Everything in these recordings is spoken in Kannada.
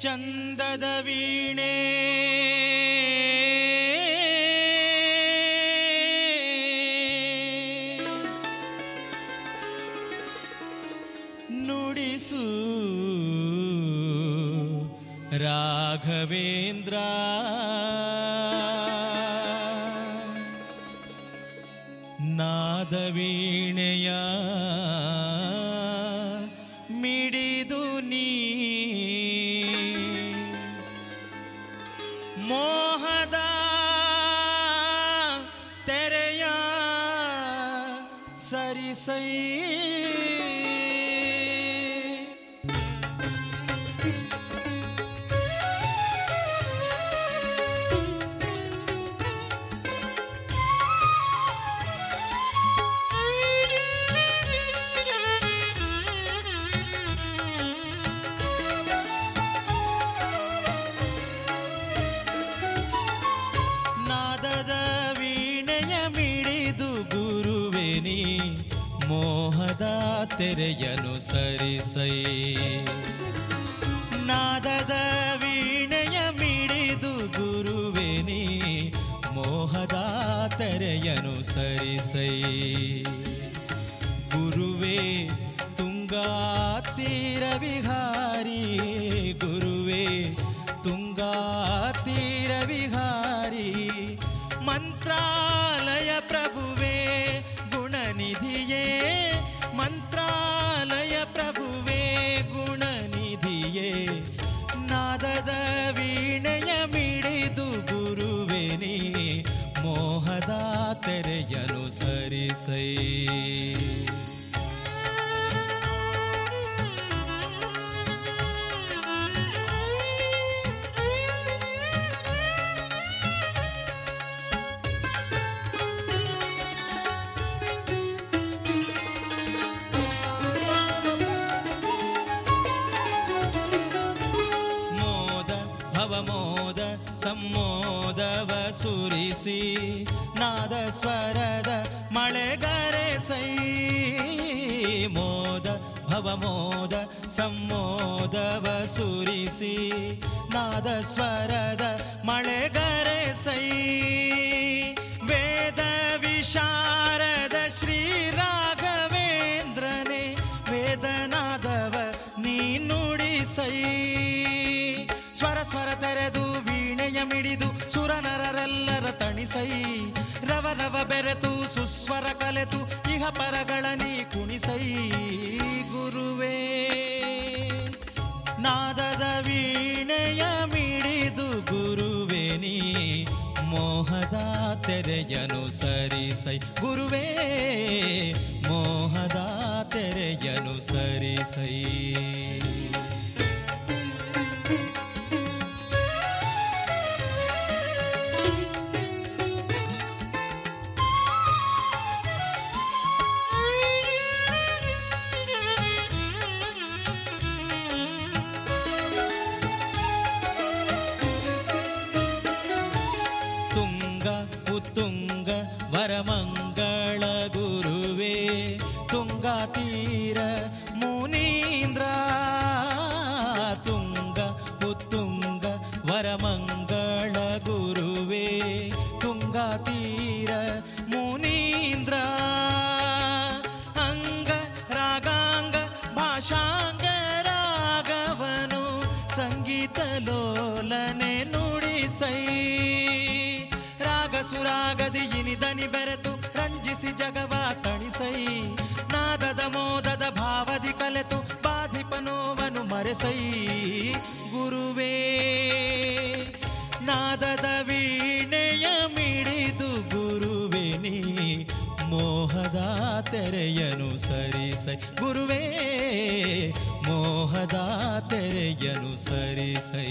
ಚಂದದ ವೀಣೆ ನುಡಿಸು ರಾಘವೇಂದ್ರ ನಾದವೀಣೆಯ ಮಿಡಿದು ನೀ ಮೋಹದ ತೆರೆಯ ಸರಿಸೈ ನಾದದ ವೀಣೆಯ ಮಿಡಿದು ಗುರುವೆನಿ ಮೋಹದ ತೆರೆಯನು ಸರಿಸೈ ನಾದದ ವೀಣೆಯ ಮಿಡಿದು ಗುರುವೆನಿ ಮೋಹದ ತೆರೆಯನು ಸರಿಸೈ ಗುರುವೇ ತುಂಗಾ ತೀರ ವಿಹಾರಿ ಗುರುವೇ ತುಂಗಾ ತೀರ ವಿಹಾರಿ ಮಂತ್ರಾಲಯ ಪ್ರಭುವೇ ಗುಣನಿಧಿಯೇ ಮಂತ್ರಾಲಯ ಪ್ರಭುವೇ ಗುಣನಿಧಿಯೇ ನಾದದ ವೀಣೆಯ ಮಿಡಿದು ಗುರುವೆನಿ ಮೋಹದ ತೆರೆಯನು ಸರಿಸೈ ಮೋದ ಭವಮೋದ ಸಮ್ಮೋದವ ಸುರಿಸಿ ನಾದ ಸ್ವರದ ಮಳೆಗರೆಸೈ ಮೋದ ಭವಮೋದ ಸಮ್ಮೋದವ ಸುರಿಸಿ ನಾದ ಸ್ವರದ ಮಳೆಗರೆಸೈ ವೇದ ವಿಶಾರದ ಶ್ರೀ ರಾಘವೇಂದ್ರನೇ ವೇದನಾದವ ನೀ ನುಡಿಸೈ ಸ್ವರ ಸ್ವರ ತೆರೆದು ವೀಣೆಯ ಮಿಡಿದು ಸುರನರರೆಲ್ಲರ ತಣಿಸೈ ರವ ರವ ಬೆರೆತು ಸುಸ್ವರ ಕಲೆತು ಇಹ ಪರಗಳ ನೀ ಕುಣಿಸೈ ಗುರುವೇ ನಾದದ ವೀಣೆಯ ಮಿಡಿದು ಗುರುವೇ ನೀ ಮೋಹದ ತೆರೆಯನು ಸರಿಸೈ ಗುರುವೇ ಮೋಹದ ತೆರೆಯನು ಸರಿಸೈ ತುಂಗ ಉತ್ತುಂಗ ವರಮಂಗಳ ಗುರುವೇ ತುಂಗ ತೀರ ಮುನೀಂದ್ರ ತುಂಗ ಉತ್ತುಂಗ ವರಮಂಗಳ ಗುರುವೇ ತುಂಗ ತೀರ ಮುನೀಂದ್ರ ಅಂಗ ರಾಗಾಂಗ ಭಾಷಾಂಗ ರಾಗವನು ಸಂಗೀತ ಲೋಲನೆ ನುಡಿಸೈ ರಾಗ ಸುರಾಗದಿ ಇನಿದನಿ ಬೆರೆತು ರಂಜಿಸಿ ಜಗವ ತಣಿಸೈ ನಾದದ ಮೋದದ ಭಾವದಿ ಕಲೆತು ಬಾಧಿಪನೋವನು ಮರೆಸೈ ಗುರುವೇ ನಾದದ ವೀಣೆಯ ಮಿಡಿದು ಗುರುವೇ ನೀ ಮೋಹದ ತೆರೆಯನು ಸರಿಸೈ ಗುರುವೇ ಮೋಹದ ತೆರೆಯನು ಸರಿಸೈ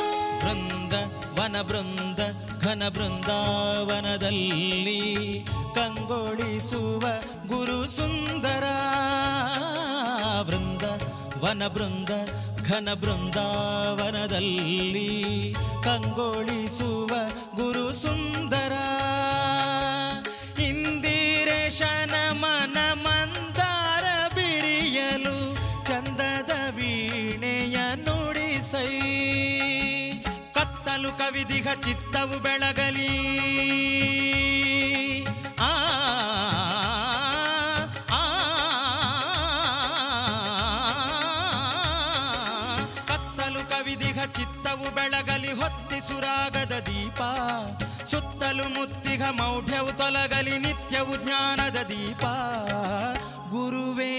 ಬೃಂದ ವನ ಬೃಂದ ಘನ ಬೃಂದಾವನದಲ್ಲಿ ಕಂಗೊಳಿಸುವ ಗುರು ಸುಂದರ ವೃಂದ ವನ ಬೃಂದ ಘನ ಬೃಂದಾವನದಲ್ಲಿ ಕಂಗೊಳಿಸುವ ಗುರು ಸುಂದರ ಇಂದಿರೇಶನ ಮನ ಮಂದಾರ ಬಿರಿಯಲು ಚಂದದ ವೀಣೆಯ ನುಡಿಸೈ ಕತ್ತಲು ಕವಿದಿಗ ಚಿತ್ತವು ಬೆಳಗಲಿ ಆ ಆ, ಕತ್ತಲು ಕವಿದಿಗ ಚಿತ್ತವು ಬೆಳಗಲಿ ಹೊತ್ತಿಸುರಾಗದ ದೀಪ ಸುತ್ತಲು ಮುತ್ತಿಗ ಮೌಢ್ಯವು ತೊಲಗಲಿ ನಿತ್ಯವು ಜ್ಞಾನದ ದೀಪ ಗುರುವೇ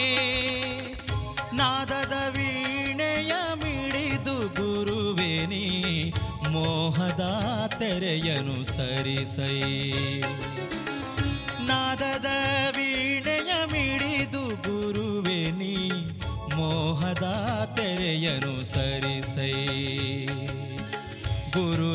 ನಾದದ ವೀಣೆಯ ಮಿಡಿದು ಗುರುವೇ ನೀ ಮೋಹದ ತೆರೆಯನು ಸರಿಸೈ ನಾದದ ವೀಣೆಯ ಮಿಡಿದು ಗುರುವೆ ನೀ ಮೋಹದ ತೆರೆಯನು ಸರಿಸೈ ಗುರು